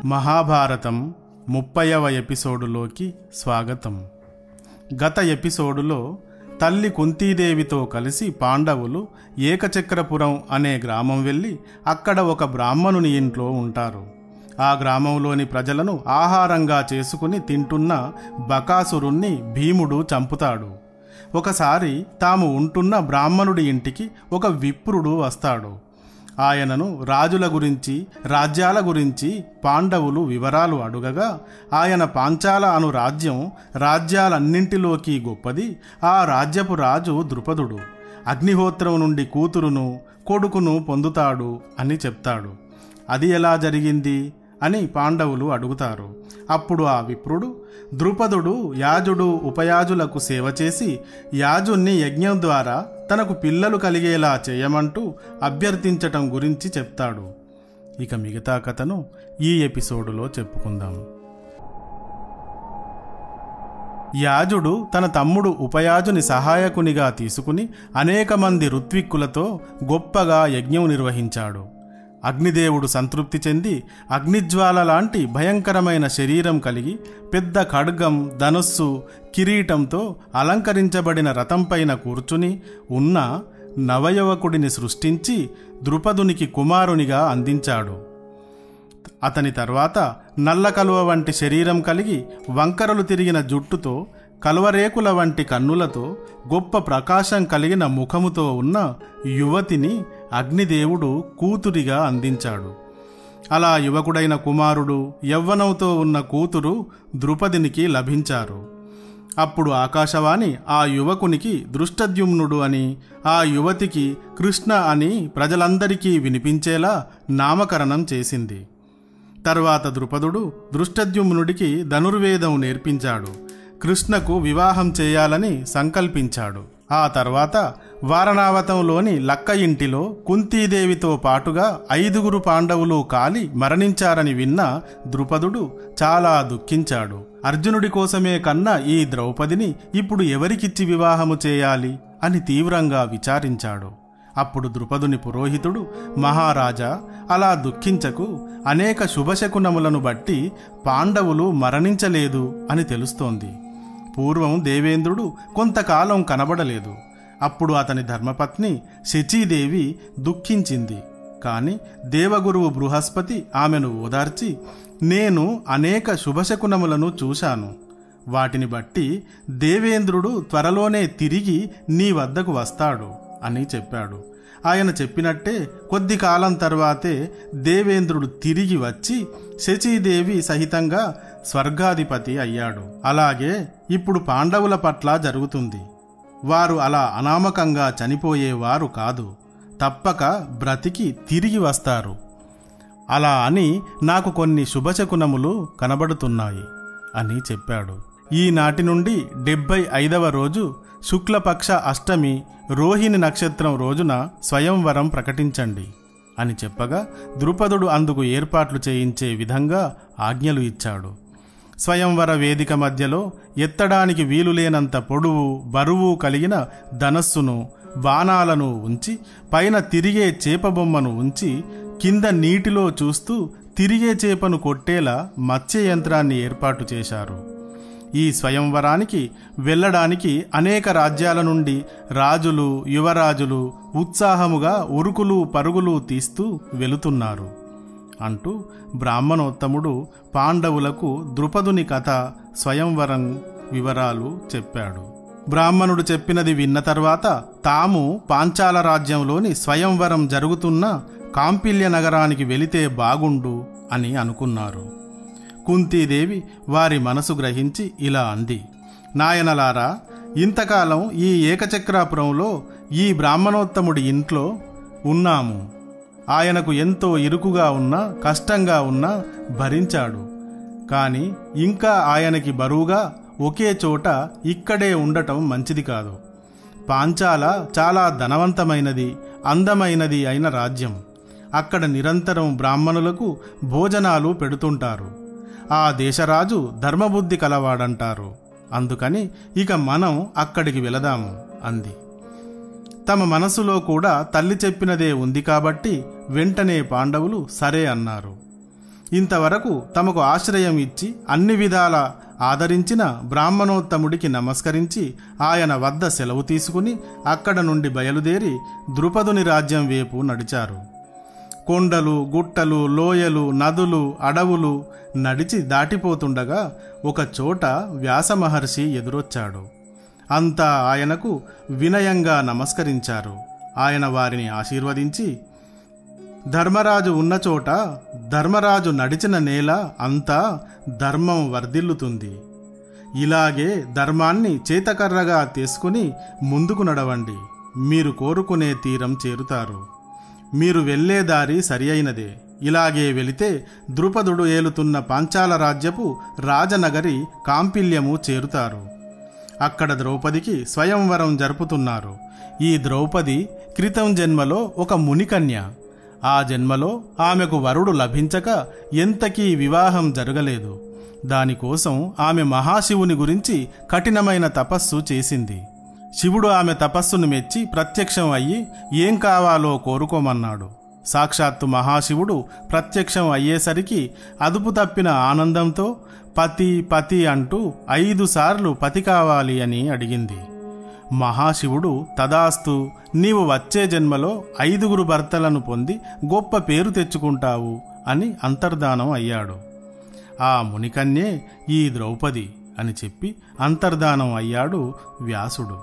మహాభారతం ముప్పైవ ఎపిసోడులోకి స్వాగతం గత ఎపిసోడులో తల్లి కుంతీదేవితో కలిసి పాండవులు ఏకచక్రపురం అనే గ్రామం వెళ్ళి అక్కడ ఒక బ్రాహ్మణుని ఇంట్లో ఉంటారు ఆ గ్రామంలోని ప్రజలను ఆహారంగా చేసుకుని తింటున్న బకాసురుణ్ణి భీముడు చంపుతాడు ఒకసారి తాము ఉంటున్న బ్రాహ్మణుడి ఇంటికి ఒక విప్రుడు వస్తాడు ఆయనను రాజుల గురించి రాజ్యాల గురించి పాండవులు వివరాలు అడుగగా ఆయన పాంచాల అను రాజ్యం రాజ్యాలన్నింటిలోకి గొప్పది ఆ రాజ్యపు రాజు ద్రుపదుడు అగ్నిహోత్రం నుండి కూతురును కొడుకును పొందుతాడు అని చెప్తాడు అది ఎలా జరిగింది అని పాండవులు అడుగుతారు అప్పుడు ఆ విప్రుడు ద్రుపదుడు యాజుడు ఉపయాజులకు సేవ చేసి యాజుణ్ణి యజ్ఞం ద్వారా తనకు పిల్లలు కలిగేలా చేయమంటూ అభ్యర్థించటం గురించి చెప్తాడు ఇక మిగతా కథను ఈ ఎపిసోడులో చెప్పుకుందాం యాజుడు తన తమ్ముడు ఉపయాజుని సహాయకునిగా తీసుకుని అనేక మంది ఋత్విక్కులతో గొప్పగా యజ్ఞం నిర్వహించాడు అగ్నిదేవుడు సంతృప్తి చెంది అగ్నిజ్వాల లాంటి భయంకరమైన శరీరం కలిగి పెద్ద ఖడ్గం ధనుస్సు కిరీటంతో అలంకరించబడిన రథంపైన కూర్చుని ఉన్న నవయవకుడిని సృష్టించి ద్రుపదునికి కుమారునిగా అందించాడు అతని తర్వాత నల్ల కలువ వంటి శరీరం కలిగి వంకరలు తిరిగిన జుట్టుతో కలువరేకుల వంటి కన్నులతో గొప్ప ప్రకాశం కలిగిన ముఖముతో ఉన్న యువతిని అగ్నిదేవుడు కూతురిగా అందించాడు అలా యువకుడైన కుమారుడు యవ్వనంతో ఉన్న కూతురు ద్రుపదినికి లభించారు అప్పుడు ఆకాశవాణి ఆ యువకునికి దృష్టద్యుమ్నుడు అని ఆ యువతికి కృష్ణ అని ప్రజలందరికీ వినిపించేలా నామకరణం చేసింది తర్వాత ద్రుపదుడు దృష్టద్యుమ్నుడికి ధనుర్వేదం నేర్పించాడు కృష్ణకు వివాహం చేయాలని సంకల్పించాడు ఆ తర్వాత వారణావతంలోని లక్క ఇంటిలో కుంతీదేవితో పాటుగా ఐదుగురు పాండవులు కాలి మరణించారని విన్న ద్రుపదుడు చాలా దుఃఖించాడు అర్జునుడి కోసమే కన్నా ఈ ద్రౌపదిని ఇప్పుడు ఎవరికిచ్చి వివాహము చేయాలి అని తీవ్రంగా విచారించాడు అప్పుడు ద్రుపదుని పురోహితుడు మహారాజా అలా దుఃఖించకు అనేక శుభశకునములను బట్టి పాండవులు మరణించలేదు అని తెలుస్తోంది పూర్వం దేవేంద్రుడు కొంతకాలం కనబడలేదు అప్పుడు అతని ధర్మపత్ని శచీదేవి దుఃఖించింది కాని దేవగురువు బృహస్పతి ఆమెను ఓదార్చి నేను అనేక శుభశకునములను చూశాను వాటిని బట్టి దేవేంద్రుడు త్వరలోనే తిరిగి నీ వద్దకు వస్తాడు అని చెప్పాడు ఆయన చెప్పినట్టే కొద్ది కాలం తర్వాతే దేవేంద్రుడు తిరిగి వచ్చి శచీదేవి సహితంగా స్వర్గాధిపతి అయ్యాడు అలాగే ఇప్పుడు పాండవుల పట్ల జరుగుతుంది వారు అలా అనామకంగా చనిపోయేవారు కాదు తప్పక బ్రతికి తిరిగి వస్తారు అలా అని నాకు కొన్ని శుభశకునములు కనబడుతున్నాయి అని చెప్పాడు ఈనాటి నుండి డెబ్బై ఐదవ రోజు శుక్లపక్ష అష్టమి రోహిణి నక్షత్రం రోజున స్వయంవరం ప్రకటించండి అని చెప్పగా ద్రుపదుడు అందుకు ఏర్పాట్లు చేయించే విధంగా ఆజ్ఞలు ఇచ్చాడు స్వయంవర వేదిక మధ్యలో ఎత్తడానికి వీలులేనంత పొడవు బరువు కలిగిన ధనస్సును బాణాలను ఉంచి పైన తిరిగే చేపబొమ్మను ఉంచి కింద నీటిలో చూస్తూ తిరిగే చేపను కొట్టేలా మత్స్య యంత్రాన్ని ఏర్పాటు చేశారు ఈ స్వయంవరానికి వెళ్ళడానికి అనేక రాజ్యాల నుండి రాజులు యువరాజులు ఉత్సాహముగా ఉరుకులు పరుగులు తీస్తూ వెళుతున్నారు అంటూ బ్రాహ్మణోత్తముడు పాండవులకు ద్రుపదుని కథ స్వయంవరం వివరాలు చెప్పాడు బ్రాహ్మణుడు చెప్పినది విన్న తర్వాత తాము పాంచాల రాజ్యంలోని స్వయంవరం జరుగుతున్న కాంపిల్య నగరానికి వెళితే బాగుండు అని అనుకున్నారు కుంతీదేవి వారి మనసు గ్రహించి ఇలా అంది నాయనలారా ఇంతకాలం ఈ ఏకచక్రాపురంలో ఈ బ్రాహ్మణోత్తముడి ఇంట్లో ఉన్నాము ఆయనకు ఎంతో ఇరుకుగా ఉన్నా కష్టంగా ఉన్నా భరించాడు కాని ఇంకా ఆయనకి బరువుగా ఒకే చోట ఇక్కడే ఉండటం మంచిది కాదు పాంచాల చాలా ధనవంతమైనది అందమైనది అయిన రాజ్యం అక్కడ నిరంతరం బ్రాహ్మణులకు భోజనాలు పెడుతుంటారు ఆ దేశరాజు ధర్మబుద్ధి కలవాడంటారు అందుకని ఇక మనం అక్కడికి వెళదాము అంది తమ మనసులో కూడా తల్లి చెప్పినదే ఉంది కాబట్టి వెంటనే పాండవులు సరే అన్నారు ఇంతవరకు తమకు ఆశ్రయం ఇచ్చి అన్ని విధాల ఆదరించిన బ్రాహ్మణోత్తముడికి నమస్కరించి ఆయన వద్ద సెలవు తీసుకుని అక్కడ నుండి బయలుదేరి ద్రుపదుని రాజ్యం వైపు నడిచారు కొండలు గుట్టలు లోయలు నదులు అడవులు నడిచి దాటిపోతుండగా ఒక చోట వ్యాస మహర్షి ఎదురొచ్చాడు అంతా ఆయనకు వినయంగా నమస్కరించారు ఆయన వారిని ఆశీర్వదించి ధర్మరాజు ఉన్న చోట ధర్మరాజు నడిచిన నేల అంతా ధర్మం వర్ధిల్లుతుంది ఇలాగే ధర్మాన్ని చేతకర్రగా తీసుకుని ముందుకు నడవండి మీరు కోరుకునే తీరం చేరుతారు మీరు వెళ్ళే దారి సరి అయినదే ఇలాగే వెళితే ద్రుపదుడు ఏలుతున్న పాంచాల రాజ్యపు రాజనగరి కాంపిల్యము చేరుతారు అక్కడ ద్రౌపదికి స్వయంవరం జరుపుతున్నారు ఈ ద్రౌపది క్రితం జన్మలో ఒక మునికన్య ఆ జన్మలో ఆమెకు వరుడు లభించక ఎంతకీ వివాహం జరగలేదు దానికోసం ఆమె మహాశివుని గురించి కఠినమైన తపస్సు చేసింది శివుడు ఆమె తపస్సును మెచ్చి ప్రత్యక్షం అయ్యి ఏం కావాలో కోరుకోమన్నాడు సాక్షాత్తు మహాశివుడు ప్రత్యక్షం అయ్యేసరికి అదుపు తప్పిన ఆనందంతో పతి పతి అంటూ ఐదు సార్లు పతి కావాలి అని అడిగింది మహాశివుడు తదాస్తు నీవు వచ్చే జన్మలో ఐదుగురు భర్తలను పొంది గొప్ప పేరు తెచ్చుకుంటావు అని అంతర్ధానం అయ్యాడు ఆ మునికన్యే ఈ ద్రౌపది అని చెప్పి అంతర్ధానం అయ్యాడు వ్యాసుడు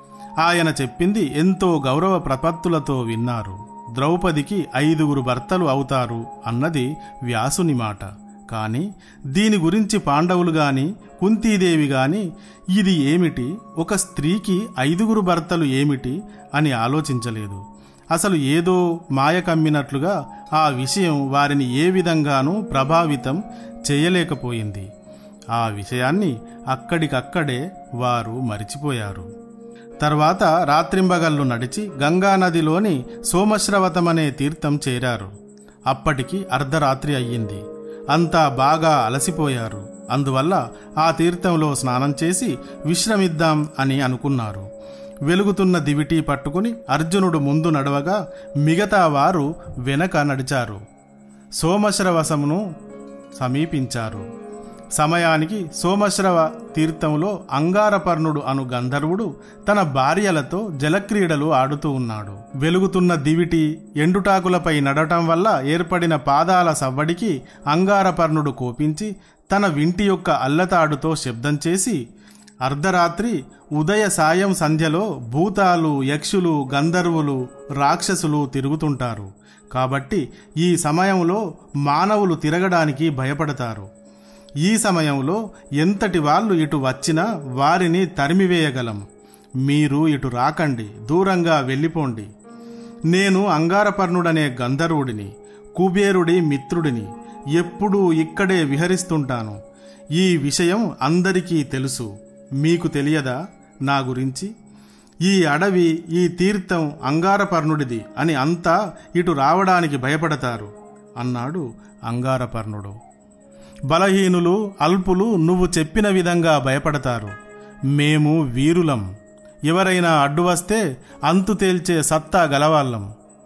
ఆయన చెప్పింది ఎంతో గౌరవ ప్రపత్తులతో విన్నారు ద్రౌపదికి ఐదుగురు భర్తలు అవుతారు అన్నది వ్యాసుని మాట కాని దీని గురించి పాండవులు గాని కుంతీదేవి గాని ఇది ఏమిటి ఒక స్త్రీకి ఐదుగురు భర్తలు ఏమిటి అని ఆలోచించలేదు అసలు ఏదో మాయ కమ్మినట్లుగా ఆ విషయం వారిని ఏ విధంగానూ ప్రభావితం చేయలేకపోయింది ఆ విషయాన్ని అక్కడికక్కడే వారు మరిచిపోయారు తర్వాత రాత్రింబగళ్ళు నడిచి గంగానదిలోని సోమశ్రవతమనే తీర్థం చేరారు అప్పటికి అర్ధరాత్రి అయ్యింది అంతా బాగా అలసిపోయారు అందువల్ల ఆ తీర్థంలో స్నానం చేసి విశ్రమిద్దాం అని అనుకున్నారు వెలుగుతున్న దివిటీ పట్టుకుని అర్జునుడు ముందు నడవగా మిగతా వారు వెనక నడిచారు సోమశ్రవసమును సమీపించారు సమయానికి సోమశ్రవ తీర్థంలో అంగారపర్ణుడు అను గంధర్వుడు తన భార్యలతో జలక్రీడలు ఆడుతూ ఉన్నాడు వెలుగుతున్న దివిటి ఎండుటాకులపై నడటం వల్ల ఏర్పడిన పాదాల సవ్వడికి అంగారపర్ణుడు కోపించి తన వింటి యొక్క అల్లతాడుతో శబ్దం చేసి అర్ధరాత్రి ఉదయ సాయం సంధ్యలో భూతాలు యక్షులు గంధర్వులు రాక్షసులు తిరుగుతుంటారు కాబట్టి ఈ సమయంలో మానవులు తిరగడానికి భయపడతారు ఈ సమయంలో ఎంతటి వాళ్ళు ఇటు వచ్చినా వారిని తరిమివేయగలం మీరు ఇటు రాకండి దూరంగా వెళ్ళిపోండి నేను అంగారపర్ణుడనే గంధర్వుడిని కుబేరుడి మిత్రుడిని ఎప్పుడూ ఇక్కడే విహరిస్తుంటాను ఈ విషయం అందరికీ తెలుసు మీకు తెలియదా నా గురించి ఈ అడవి ఈ తీర్థం అంగారపర్ణుడిది అని అంతా ఇటు రావడానికి భయపడతారు అన్నాడు అంగారపర్ణుడు బలహీనులు అల్పులు నువ్వు చెప్పిన విధంగా భయపడతారు మేము వీరులం ఎవరైనా అడ్డు వస్తే అంతు తేల్చే సత్తా గలవాళ్ళం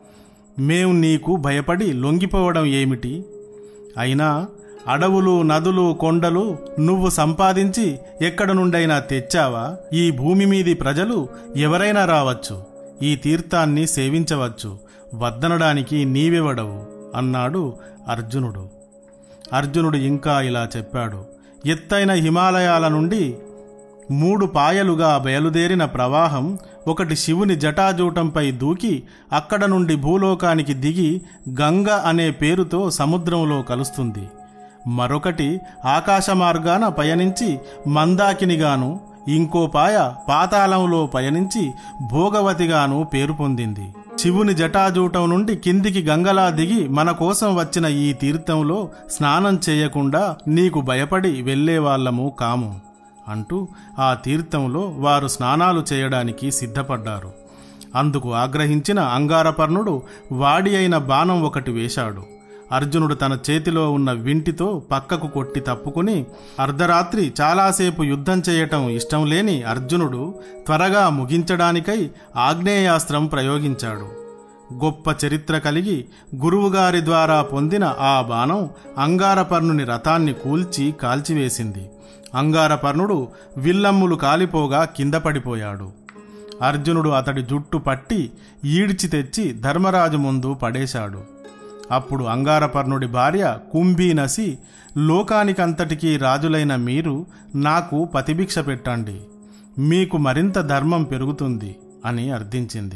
మేము నీకు భయపడి లొంగిపోవడం ఏమిటి అయినా అడవులు నదులు కొండలు నువ్వు సంపాదించి ఎక్కడ నుండైనా తెచ్చావా ఈ భూమి మీది ప్రజలు ఎవరైనా రావచ్చు ఈ తీర్థాన్ని సేవించవచ్చు వద్దనడానికి నీవెవడవు అన్నాడు అర్జునుడు అర్జునుడు ఇంకా ఇలా చెప్పాడు ఎత్తైన హిమాలయాల నుండి మూడు పాయలుగా బయలుదేరిన ప్రవాహం ఒకటి శివుని జటాజూటంపై దూకి అక్కడ నుండి భూలోకానికి దిగి గంగ అనే పేరుతో సముద్రంలో కలుస్తుంది మరొకటి ఆకాశ మార్గాన పయనించి మందాకినిగాను ఇంకో పాయ పాతాళంలో పయనించి భోగవతిగాను పేరు పొందింది శివుని జటాజూటం నుండి కిందికి గంగలా దిగి మన కోసం వచ్చిన ఈ తీర్థంలో స్నానం చేయకుండా నీకు భయపడి వెళ్ళేవాళ్ళము కాము అంటూ ఆ తీర్థంలో వారు స్నానాలు చేయడానికి సిద్ధపడ్డారు అందుకు ఆగ్రహించిన అంగారపర్ణుడు వాడి అయిన బాణం ఒకటి వేశాడు అర్జునుడు తన చేతిలో ఉన్న వింటితో పక్కకు కొట్టి తప్పుకుని అర్ధరాత్రి చాలాసేపు యుద్ధం చేయటం ఇష్టం లేని అర్జునుడు త్వరగా ముగించడానికై ఆగ్నేయాస్త్రం ప్రయోగించాడు గొప్ప చరిత్ర కలిగి గురువుగారి ద్వారా పొందిన ఆ బాణం అంగారపర్ణుని రథాన్ని కూల్చి కాల్చివేసింది అంగారపర్ణుడు విల్లమ్ములు కాలిపోగా కింద పడిపోయాడు అర్జునుడు అతడి జుట్టు పట్టి ఈడ్చి తెచ్చి ధర్మరాజు ముందు పడేశాడు అప్పుడు అంగారపర్ణుడి భార్య కుంభీనసి లోకానికంతటికీ రాజులైన మీరు నాకు పతిభిక్ష పెట్టండి మీకు మరింత ధర్మం పెరుగుతుంది అని అర్థించింది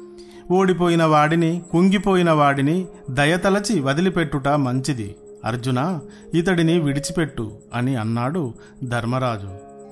ఓడిపోయిన వాడిని కుంగిపోయిన వాడిని దయతలచి వదిలిపెట్టుట మంచిది అర్జున ఇతడిని విడిచిపెట్టు అని అన్నాడు ధర్మరాజు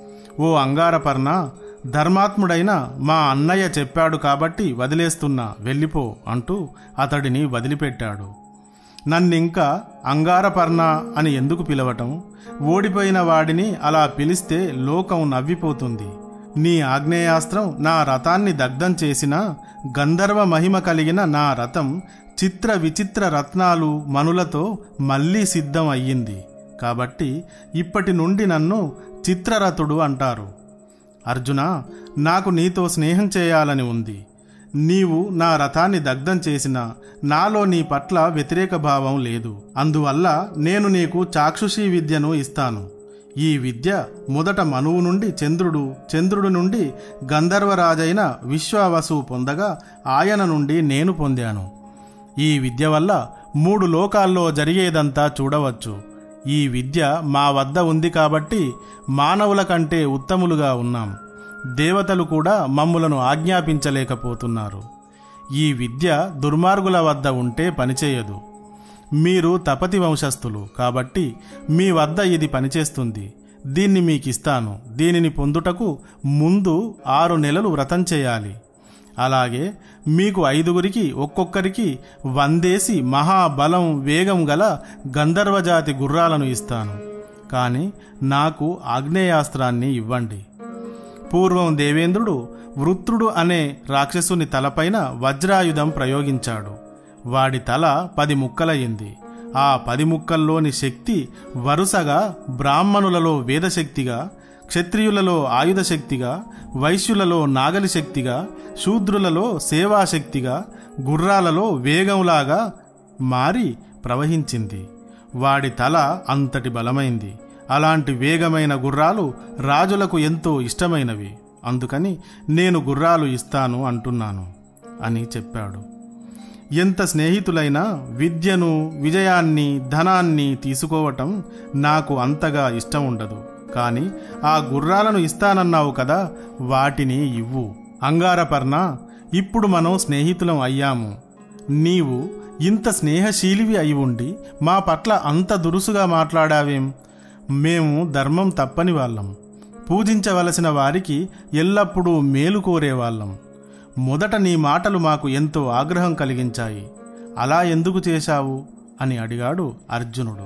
ఓ అంగారపర్ణ ధర్మాత్ముడైన మా అన్నయ్య చెప్పాడు కాబట్టి వదిలేస్తున్నా వెళ్ళిపో అంటూ అతడిని వదిలిపెట్టాడు నన్నింకా అంగారపర్ణ అని ఎందుకు పిలవటం ఓడిపోయిన వాడిని అలా పిలిస్తే లోకం నవ్విపోతుంది నీ ఆగ్నేయాస్త్రం నా రథాన్ని దగ్ధం చేసిన గంధర్వ మహిమ కలిగిన నా రథం చిత్ర విచిత్ర రత్నాలు మనులతో మళ్ళీ సిద్ధం అయ్యింది కాబట్టి ఇప్పటి నుండి నన్ను చిత్రరథుడు అంటారు అర్జున నాకు నీతో స్నేహం చేయాలని ఉంది నీవు నా రథాన్ని దగ్ధం చేసినా నాలో నీ పట్ల వ్యతిరేక భావం లేదు అందువల్ల నేను నీకు చాక్షుషీ విద్యను ఇస్తాను ఈ విద్య మొదట మనువు నుండి చంద్రుడు చంద్రుడు నుండి గంధర్వరాజైన విశ్వావసు పొందగా ఆయన నుండి నేను పొందాను ఈ విద్య వల్ల మూడు లోకాల్లో జరిగేదంతా చూడవచ్చు ఈ విద్య మా వద్ద ఉంది కాబట్టి మానవుల కంటే ఉత్తములుగా ఉన్నాం దేవతలు కూడా మమ్ములను ఆజ్ఞాపించలేకపోతున్నారు ఈ విద్య దుర్మార్గుల వద్ద ఉంటే పనిచేయదు మీరు తపతి వంశస్థులు కాబట్టి మీ వద్ద ఇది పనిచేస్తుంది దీన్ని మీకిస్తాను దీనిని పొందుటకు ముందు ఆరు నెలలు వ్రతం చేయాలి అలాగే మీకు ఐదుగురికి ఒక్కొక్కరికి వందేసి మహాబలం వేగం గల గంధర్వజాతి గుర్రాలను ఇస్తాను కానీ నాకు ఆగ్నేయాస్త్రాన్ని ఇవ్వండి పూర్వం దేవేంద్రుడు వృత్రుడు అనే రాక్షసుని తలపైన వజ్రాయుధం ప్రయోగించాడు వాడి తల పది ముక్కలయ్యింది ఆ పది ముక్కల్లోని శక్తి వరుసగా బ్రాహ్మణులలో వేదశక్తిగా క్షత్రియులలో ఆయుధ శక్తిగా వైశ్యులలో నాగలి శక్తిగా శూద్రులలో సేవాశక్తిగా గుర్రాలలో వేగంలాగా మారి ప్రవహించింది వాడి తల అంతటి బలమైంది అలాంటి వేగమైన గుర్రాలు రాజులకు ఎంతో ఇష్టమైనవి అందుకని నేను గుర్రాలు ఇస్తాను అంటున్నాను అని చెప్పాడు ఎంత స్నేహితులైనా విద్యను విజయాన్ని ధనాన్ని తీసుకోవటం నాకు అంతగా ఇష్టం ఉండదు కానీ ఆ గుర్రాలను ఇస్తానన్నావు కదా వాటిని ఇవ్వు అంగారపర్ణ ఇప్పుడు మనం స్నేహితులం అయ్యాము నీవు ఇంత స్నేహశీలివి అయి ఉండి మా పట్ల అంత దురుసుగా మాట్లాడావేం మేము ధర్మం తప్పని వాళ్ళం పూజించవలసిన వారికి ఎల్లప్పుడూ మేలు కోరేవాళ్ళం మొదట నీ మాటలు మాకు ఎంతో ఆగ్రహం కలిగించాయి అలా ఎందుకు చేశావు అని అడిగాడు అర్జునుడు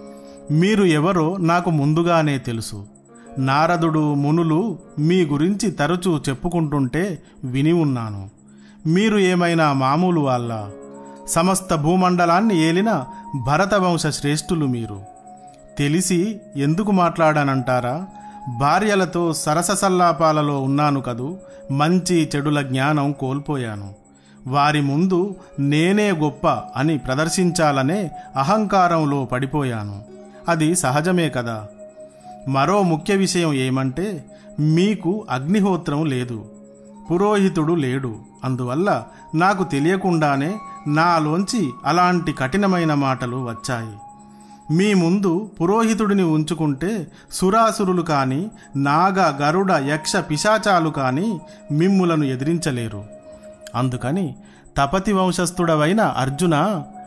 మీరు ఎవరో నాకు ముందుగానే తెలుసు నారదుడు మునులు మీ గురించి తరచూ చెప్పుకుంటుంటే విని ఉన్నాను మీరు ఏమైనా మామూలు వాళ్ళ సమస్త భూమండలాన్ని ఏలిన భరతవంశ శ్రేష్ఠులు మీరు తెలిసి ఎందుకు మాట్లాడానంటారా భార్యలతో సరస సల్లాపాలలో ఉన్నాను కదూ మంచి చెడుల జ్ఞానం కోల్పోయాను వారి ముందు నేనే గొప్ప అని ప్రదర్శించాలనే అహంకారంలో పడిపోయాను అది సహజమే కదా మరో ముఖ్య విషయం ఏమంటే మీకు అగ్నిహోత్రం లేదు పురోహితుడు లేడు అందువల్ల నాకు తెలియకుండానే నాలోంచి అలాంటి కఠినమైన మాటలు వచ్చాయి మీ ముందు పురోహితుడిని ఉంచుకుంటే సురాసురులు కాని నాగ గరుడ యక్ష పిశాచాలు కాని మిమ్ములను ఎదిరించలేరు అందుకని తపతి వంశస్థుడవైన అర్జున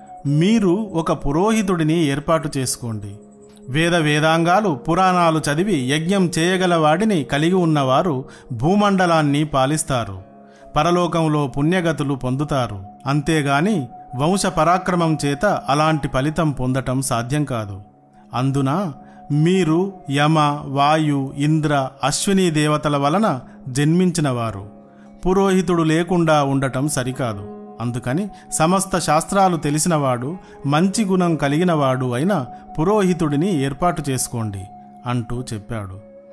మీరు ఒక పురోహితుడిని ఏర్పాటు చేసుకోండి వేద వేదాంగాలు పురాణాలు చదివి యజ్ఞం చేయగల వాడిని కలిగి ఉన్నవారు భూమండలాన్ని పాలిస్తారు పరలోకంలో పుణ్యగతులు పొందుతారు అంతేగాని వంశ పరాక్రమం చేత అలాంటి ఫలితం పొందటం సాధ్యం కాదు అందున మీరు యమ వాయు ఇంద్ర అశ్విని దేవతల వలన జన్మించినవారు పురోహితుడు లేకుండా ఉండటం సరికాదు అందుకని సమస్త శాస్త్రాలు తెలిసినవాడు మంచి గుణం కలిగినవాడు అయిన పురోహితుడిని ఏర్పాటు చేసుకోండి అంటూ చెప్పాడు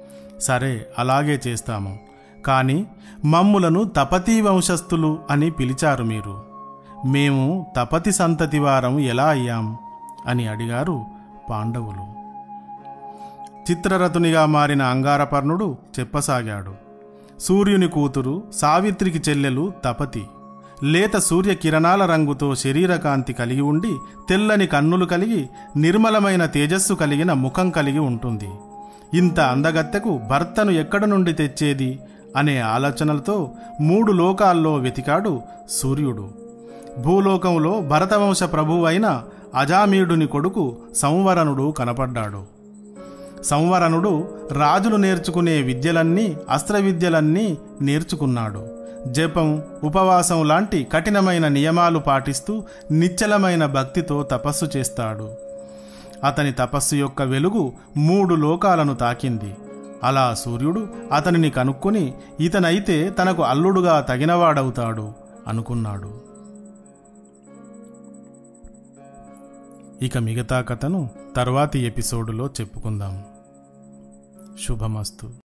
సరే అలాగే చేస్తాము కానీ మమ్ములను తపతీ వంశస్థులు అని పిలిచారు మీరు మేము తపతి సంతతి వారం ఎలా అయ్యాం అని అడిగారు పాండవులు చిత్రరథునిగా మారిన అంగారపర్ణుడు చెప్పసాగాడు సూర్యుని కూతురు సావిత్రికి చెల్లెలు తపతి లేత సూర్య కిరణాల రంగుతో శరీరకాంతి కలిగి ఉండి తెల్లని కన్నులు కలిగి నిర్మలమైన తేజస్సు కలిగిన ముఖం కలిగి ఉంటుంది ఇంత అందగత్తెకు భర్తను ఎక్కడ నుండి తెచ్చేది అనే ఆలోచనలతో మూడు లోకాల్లో వెతికాడు సూర్యుడు భూలోకంలో భరతవంశ ప్రభువైన అజామీయుడుని కొడుకు సంవరణుడు కనపడ్డాడు సంవరణుడు రాజులు నేర్చుకునే విద్యలన్నీ అస్త్ర విద్యలన్నీ నేర్చుకున్నాడు జపం ఉపవాసం లాంటి కఠినమైన నియమాలు పాటిస్తూ నిశ్చలమైన భక్తితో తపస్సు చేస్తాడు అతని తపస్సు యొక్క వెలుగు మూడు లోకాలను తాకింది అలా సూర్యుడు అతనిని కనుక్కొని ఇతనైతే తనకు అల్లుడుగా తగినవాడవుతాడు అనుకున్నాడు ఇక మిగతా కథను తర్వాతి ఎపిసోడులో చెప్పుకుందాం శుభమస్తు